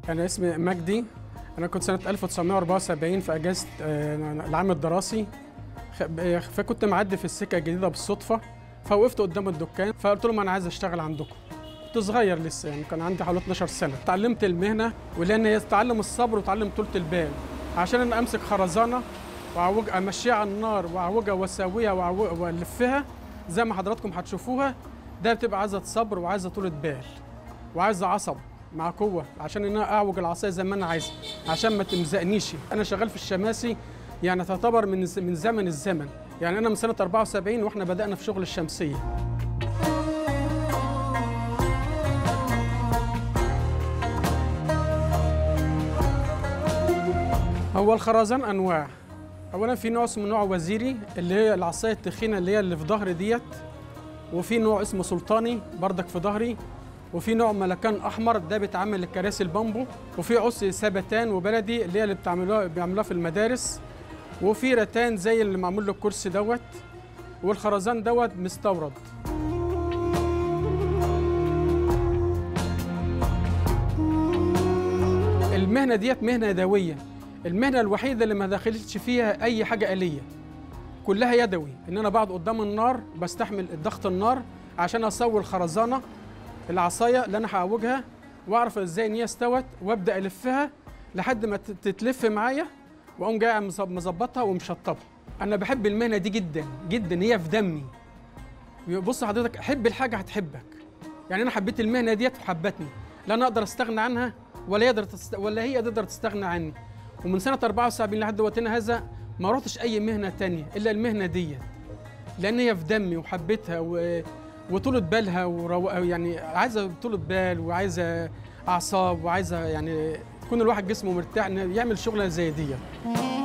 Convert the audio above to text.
أنا اسمي مجدي أنا كنت سنة 1974 في أجازة آه، العام الدراسي خ- فكنت معدي في السكة الجديدة بالصدفة فوقفت قدام الدكان فقلت لهم أنا عايز أشتغل عندكم كنت صغير لسه يعني كان عندي حوالي 12 سنة اتعلمت المهنة ولأن هي تتعلم الصبر وتعلم طولة البال عشان أنا أمسك خرزانة وأعوج أمشيها على النار وأعوجها وأسويها وأعو- وألفها زي ما حضراتكم هتشوفوها ده بتبقى عايزة صبر وعايزة طولة بال وعايزة عصب مع قوة عشان ان انا اعوج العصاية زي ما انا عايز عشان ما تمزقنيش انا شغال في الشماسي يعني تعتبر من من زمن الزمن يعني انا من سنة 74 واحنا بدأنا في شغل الشمسية هو الخرزان انواع اولا في نوع اسمه نوع وزيري اللي هي العصايه التخينه اللي هي اللي في ظهري ديت وفي نوع اسمه سلطاني بردك في ظهري وفي نوع ملكان احمر ده بيتعمل للكراسي البامبو وفي عص سبتان وبلدي اللي هي اللي بتعملوها بيعملوها في المدارس وفي رتان زي اللي معمول له الكرسي دوت والخرزان دوت مستورد المهنه ديت مهنه يدويه المهنه الوحيده اللي ما دخلتش فيها اي حاجه آلية كلها يدوي ان انا بقعد قدام النار بستحمل ضغط النار عشان اسوي الخرزانه العصايه اللي انا هعوجها واعرف ازاي ان هي استوت وابدا الفها لحد ما تت- تتلف معايا واقوم جاي مظب- مظبطها ومشطبها انا بحب المهنه دي جدا جدا هي في دمي بص حضرتك حب الحاجه هتحبك يعني انا حبيت المهنه ديت وحبتني لا انا اقدر استغنى عنها ولا يقدر تست... ولا هي تقدر تستغنى عني ومن سنه 74 لحد وقتنا هذا ما رحتش اي مهنه تانية الا المهنه ديت لان هي في دمي وحبيتها و... وطولة بالها ورو... يعني عايزه طولة بال وعايزه اعصاب وعايزه يعني يكون الواحد جسمه مرتاح إنه يعمل شغله زي ديت